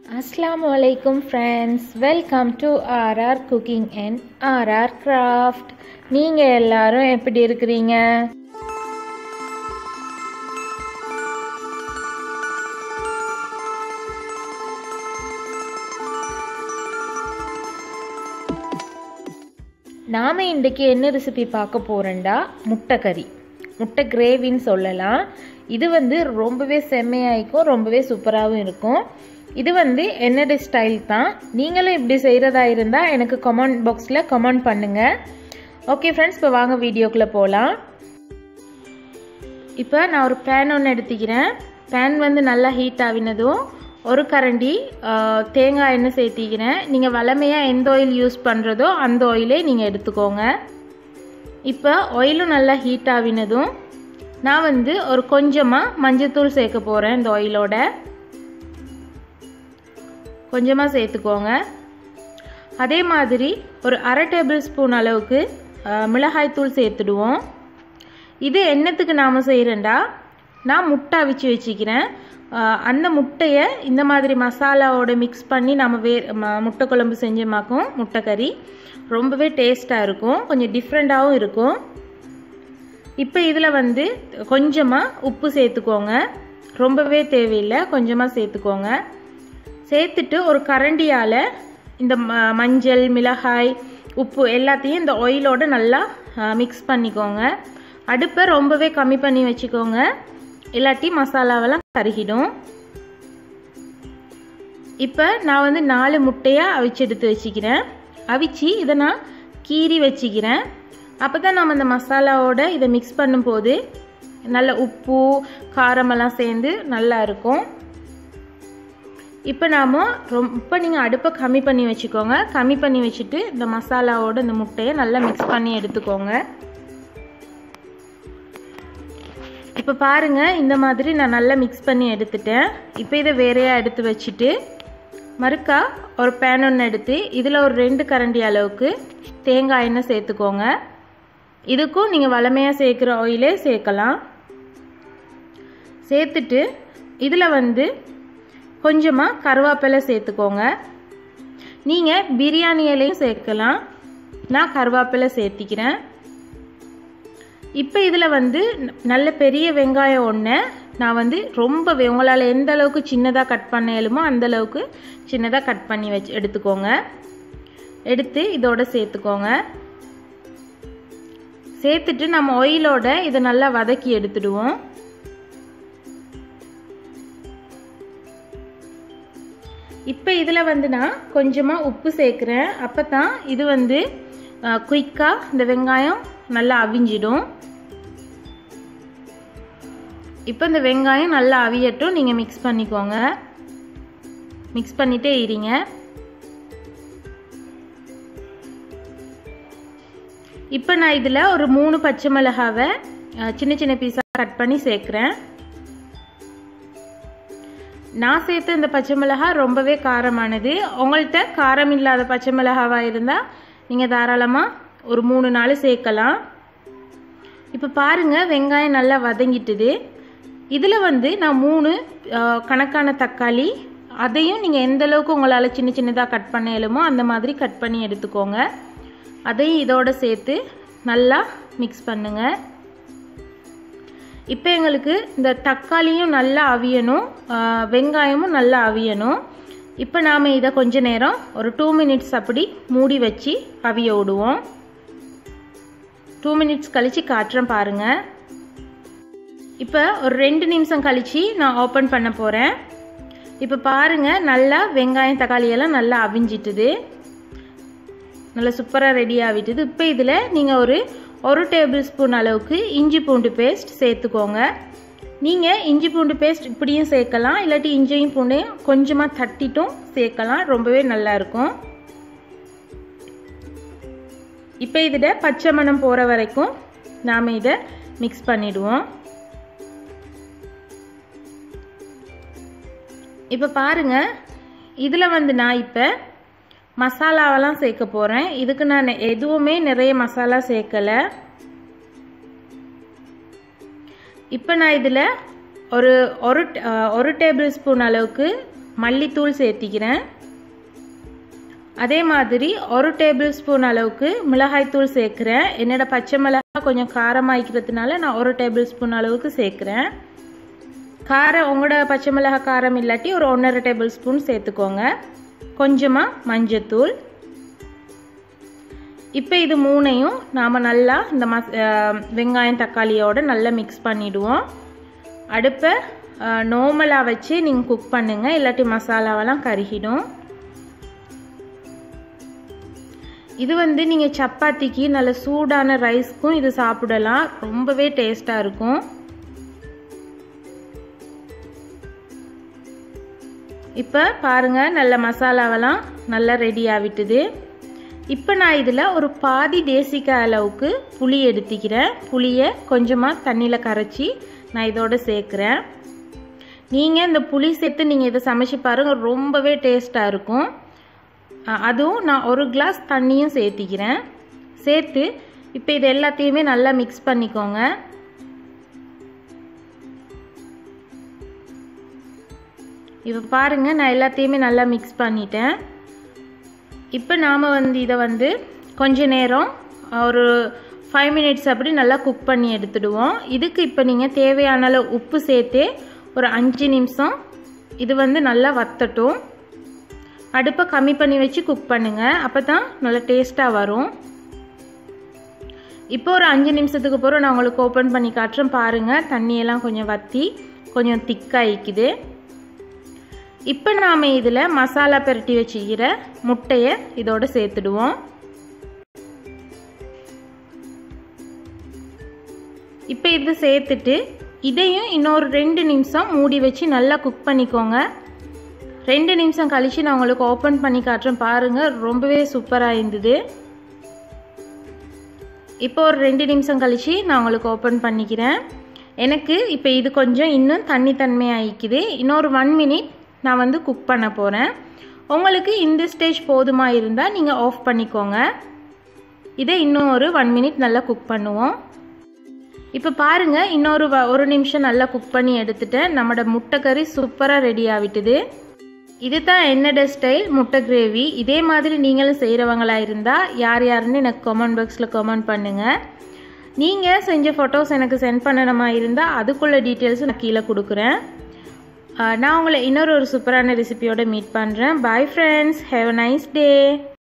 அஸ்ஸலாமு அலைக்கும் friends welcome to RR cooking and RR craft நீங்கள் எல்லாரும் எப்படி இருக்கிறீங்க நாம் இன்றைக்கி என்ன ரெசிபி பார்க்க போகிறோண்டா முட்டை கறி முட்டை கிரேவின்னு சொல்லலாம் இது வந்து ரொம்பவே செம்மையாயிருக்கும் ரொம்பவே சூப்பராகவும் இருக்கும் இது வந்து என்னோட ஸ்டைல் தான் நீங்களும் இப்படி செய்கிறதா இருந்தால் எனக்கு கமெண்ட் பாக்ஸில் கமெண்ட் பண்ணுங்கள் ஓகே ஃப்ரெண்ட்ஸ் இப்போ வாங்க வீடியோக்குள்ளே போகலாம் இப்போ நான் ஒரு பேன் ஒன்று எடுத்துக்கிறேன் பேன் வந்து நல்லா ஹீட் ஆகினதும் ஒரு கரண்டி தேங்காய் எண்ணெய் சேர்த்திக்கிறேன் நீங்கள் வளமையாக எந்த ஆயில் யூஸ் பண்ணுறதோ அந்த ஆயிலே நீங்கள் எடுத்துக்கோங்க இப்போ ஆயிலும் நல்லா ஹீட் ஆகினதும் நான் வந்து ஒரு கொஞ்சமாக மஞ்சத்தூள் சேர்க்க போகிறேன் இந்த ஆயிலோட கொஞ்சமாக சேர்த்துக்கோங்க அதே மாதிரி ஒரு அரை டேபிள் ஸ்பூன் அளவுக்கு மிளகாய்த்தூள் சேர்த்துடுவோம் இது என்னத்துக்கு நாம் செய்கிறேன்டா நான் முட்டை அவிச்சு வச்சுக்கிறேன் அந்த முட்டையை இந்த மாதிரி மசாலாவோட மிக்ஸ் பண்ணி நம்ம வே முட்டை குழம்பு செஞ்சோமாக்கும் முட்டை கறி ரொம்பவே டேஸ்ட்டாக இருக்கும் கொஞ்சம் டிஃப்ரெண்ட்டாகவும் இருக்கும் இப்போ இதில் வந்து கொஞ்சமாக உப்பு சேர்த்துக்கோங்க ரொம்பவே தேவையில்லை கொஞ்சமாக சேர்த்துக்கோங்க சேர்த்துட்டு ஒரு கரண்டியால் இந்த ம மஞ்சள் மிளகாய் உப்பு எல்லாத்தையும் இந்த ஆயிலோடு நல்லா மிக்ஸ் பண்ணிக்கோங்க அடுப்பை ரொம்பவே கம்மி பண்ணி வச்சுக்கோங்க இல்லாட்டி மசாலாவெல்லாம் கருகிடும் இப்போ நான் வந்து நாலு முட்டையாக அவிச்சு எடுத்து வச்சுக்கிறேன் அவிச்சு இதை நான் கீறி வச்சுக்கிறேன் அப்போ தான் நம்ம இந்த மசாலாவோட இதை மிக்ஸ் பண்ணும்போது நல்ல உப்பு காரமெல்லாம் சேர்ந்து நல்லா இருக்கும் இப்போ நாம் ரொம்ப நீங்கள் அடுப்பை கம்மி பண்ணி வச்சுக்கோங்க கம்மி பண்ணி வச்சுட்டு இந்த மசாலாவோட இந்த முட்டையை நல்லா மிக்ஸ் பண்ணி எடுத்துக்கோங்க இப்போ பாருங்கள் இந்த மாதிரி நான் நல்லா மிக்ஸ் பண்ணி எடுத்துட்டேன் இப்போ இதை வேறையாக எடுத்து வச்சுட்டு மறுக்கா ஒரு பேன் ஒன்று எடுத்து இதில் ஒரு ரெண்டு கரண்டி அளவுக்கு தேங்காய் எண்ணெய் சேர்த்துக்கோங்க இதுக்கும் நீங்கள் வளமையாக சேர்க்குற ஆயிலே சேர்க்கலாம் சேர்த்துட்டு இதில் வந்து கொஞ்சமாக கருவேப்பிலை சேர்த்துக்கோங்க நீங்கள் பிரியாணி இலையும் சேர்க்கலாம் நான் கருவேப்பிலை சேர்த்திக்கிறேன் இப்போ இதில் வந்து நல்ல பெரிய வெங்காயம் ஒன்று நான் வந்து ரொம்ப உங்களால் எந்த அளவுக்கு சின்னதாக கட் பண்ண இயலுமோ அந்த அளவுக்கு சின்னதாக கட் பண்ணி வச்சு எடுத்துக்கோங்க எடுத்து இதோட சேர்த்துக்கோங்க சேர்த்துட்டு நம்ம ஒயிலோட இதை நல்லா வதக்கி எடுத்துடுவோம் இப்போ இதில் வந்து நான் கொஞ்சமாக உப்பு சேர்க்குறேன் அப்போ தான் இது வந்து குயிக்காக இந்த வெங்காயம் நல்லா அவிஞ்சிடும் இப்போ இந்த வெங்காயம் நல்லா அவியட்டும் நீங்கள் மிக்ஸ் பண்ணிக்கோங்க மிக்ஸ் பண்ணிகிட்டே இருங்க இப்போ நான் இதில் ஒரு மூணு பச்சை மிளகாவை சின்ன சின்ன பீஸாக கட் பண்ணி சேர்க்குறேன் நான் சேர்த்த இந்த பச்சை மிளகாய் ரொம்பவே காரமானது உங்கள்கிட்ட காரம் இல்லாத பச்சை மிளகாவாக இருந்தால் நீங்கள் தாராளமாக ஒரு மூணு நாள் சேர்க்கலாம் இப்போ பாருங்கள் வெங்காயம் நல்லா வதங்கிட்டுது இதில் வந்து நான் மூணு கணக்கான தக்காளி அதையும் நீங்கள் எந்த அளவுக்கு உங்களால் சின்ன சின்னதாக கட் பண்ண இயலுமோ அந்த மாதிரி கட் பண்ணி எடுத்துக்கோங்க அதையும் இதோடு சேர்த்து நல்லா மிக்ஸ் பண்ணுங்கள் இப்போ எங்களுக்கு இந்த தக்காளியும் நல்லா அவியணும் வெங்காயமும் நல்லா அவியணும் இப்போ நாம் இதை கொஞ்ச நேரம் ஒரு டூ மினிட்ஸ் அப்படி மூடி வச்சு அவிய விடுவோம் டூ மினிட்ஸ் கழித்து காட்டுறேன் பாருங்கள் இப்போ ஒரு ரெண்டு நிமிஷம் கழித்து நான் ஓப்பன் பண்ண போகிறேன் இப்போ பாருங்கள் நல்லா வெங்காயம் தக்காளியெல்லாம் நல்லா அவிஞ்சிட்டுது நல்லா சூப்பராக ரெடி ஆகிட்டுது இப்போ இதில் நீங்கள் ஒரு ஒரு டேபிள் ஸ்பூன் அளவுக்கு இஞ்சி பூண்டு பேஸ்ட் சேர்த்துக்கோங்க நீங்கள் இஞ்சி பூண்டு பேஸ்ட் இப்படியும் சேர்க்கலாம் இல்லாட்டி இஞ்சியும் பூண்டையும் கொஞ்சமாக தட்டிட்டும் சேர்க்கலாம் ரொம்பவே நல்லாயிருக்கும் இப்போ இதில் பச்சை மணம் போகிற வரைக்கும் நாம் இதை மிக்ஸ் பண்ணிவிடுவோம் இப்போ பாருங்கள் இதில் வந்து நான் இப்போ மசாலாவெல்லாம் சேர்க்க போகிறேன் இதுக்கு நான் எதுவுமே நிறைய மசாலா சேர்க்கலை இப்போ நான் இதில் ஒரு ஒரு ஒரு டேபிள் ஸ்பூன் அளவுக்கு மல்லித்தூள் சேர்த்திக்கிறேன் அதே மாதிரி ஒரு டேபிள் ஸ்பூன் அளவுக்கு மிளகாய்த்தூள் சேர்க்குறேன் என்னோட பச்சை மிளகாய் கொஞ்சம் காரமாய்க்கிறதுனால நான் ஒரு டேபிள் ஸ்பூன் அளவுக்கு சேர்க்குறேன் காரம் உங்களோட பச்சை மிளகாய் காரம் இல்லாட்டி ஒரு ஒன்றரை டேபிள் ஸ்பூன் சேர்த்துக்கோங்க கொஞ்சமாக மஞ்சத்தூள் இப்போ இது மூணையும் நாம் நல்லா இந்த மஸ் வெங்காயம் தக்காளியோடு நல்லா மிக்ஸ் பண்ணிவிடுவோம் அடுப்பை நார்மலாக வச்சு நீங்கள் குக் பண்ணுங்கள் இல்லாட்டி மசாலாவெல்லாம் கருகிடும் இது வந்து நீங்கள் சப்பாத்திக்கு நல்ல சூடான ரைஸ்க்கும் இது சாப்பிடலாம் ரொம்பவே டேஸ்ட்டாக இருக்கும் இப்போ பாருங்கள் நல்ல மசாலாவெல்லாம் நல்லா ரெடி ஆகிட்டுது இப்போ நான் இதில் ஒரு பாதி தேசிக்காய் அளவுக்கு புளி எடுத்துக்கிறேன் புளியை கொஞ்சமாக தண்ணியில் கரைச்சி நான் இதோட சேர்க்குறேன் நீங்கள் இந்த புளி சேர்த்து நீங்கள் இதை சமைச்சு பாருங்கள் ரொம்பவே டேஸ்ட்டாக இருக்கும் அதுவும் நான் ஒரு கிளாஸ் தண்ணியும் சேர்த்திக்கிறேன் சேர்த்து இப்போ இது எல்லாத்தையுமே நல்லா மிக்ஸ் பண்ணிக்கோங்க இப்போ பாருங்கள் நான் எல்லாத்தையுமே நல்லா மிக்ஸ் பண்ணிட்டேன் இப்போ நாம் வந்து இதை வந்து கொஞ்ச நேரம் ஒரு ஃபைவ் மினிட்ஸ் அப்படி நல்லா குக் பண்ணி எடுத்துடுவோம் இதுக்கு இப்போ நீங்கள் தேவையான அளவு உப்பு சேர்த்து ஒரு அஞ்சு நிமிஷம் இது வந்து நல்லா வத்தட்டும் அடுப்பை கம்மி பண்ணி வச்சு குக் பண்ணுங்கள் அப்போ தான் நல்லா டேஸ்ட்டாக வரும் இப்போ ஒரு அஞ்சு நிமிஷத்துக்கு பிறகு நான் உங்களுக்கு ஓப்பன் பண்ணி காட்டுறேன் பாருங்கள் தண்ணியெல்லாம் கொஞ்சம் வற்றி கொஞ்சம் திக்காயிக்குது இப்போ நாம் இதில் மசாலா பெரட்டி வச்சுக்கிற முட்டையை இதோடு சேர்த்துடுவோம் இப்போ இது சேர்த்துட்டு இதையும் இன்னொரு ரெண்டு நிமிஷம் மூடி வச்சு நல்லா குக் பண்ணிக்கோங்க ரெண்டு நிமிஷம் கழித்து நான் உங்களுக்கு ஓப்பன் பண்ணி காட்டுறேன் பாருங்கள் ரொம்பவே சூப்பராக இருந்தது இப்போ ஒரு ரெண்டு நிமிஷம் கழித்து நான் உங்களுக்கு ஓப்பன் பண்ணிக்கிறேன் எனக்கு இப்போ இது கொஞ்சம் இன்னும் தண்ணி தன்மையாகிக்குது இன்னொரு ஒன் மினிட் நான் வந்து குக் பண்ண போகிறேன் உங்களுக்கு இந்த ஸ்டேஜ் போதுமா இருந்தால் நீங்கள் ஆஃப் பண்ணிக்கோங்க இதை இன்னும் ஒரு ஒன் மினிட் நல்லா குக் பண்ணுவோம் இப்போ பாருங்கள் இன்னொரு ஒரு நிமிஷம் நல்லா குக் பண்ணி எடுத்துட்டேன் நம்மளோட முட்டை கறி சூப்பராக ரெடி ஆகிட்டுது இது தான் என்னோட ஸ்டைல் முட்டை கிரேவி இதே மாதிரி நீங்களும் செய்கிறவங்களா இருந்தால் யார் யாருன்னு எனக்கு கமெண்ட் பாக்ஸில் கமெண்ட் பண்ணுங்கள் நீங்கள் செஞ்ச ஃபோட்டோஸ் எனக்கு சென்ட் பண்ணணுமா இருந்தால் அதுக்குள்ள டீட்டெயில்ஸும் நான் கீழே கொடுக்குறேன் நான் உங்களை இன்னொரு ஒரு சூப்பரான ரெசிபியோட மீட் பண்ணுறேன் bye friends have a nice day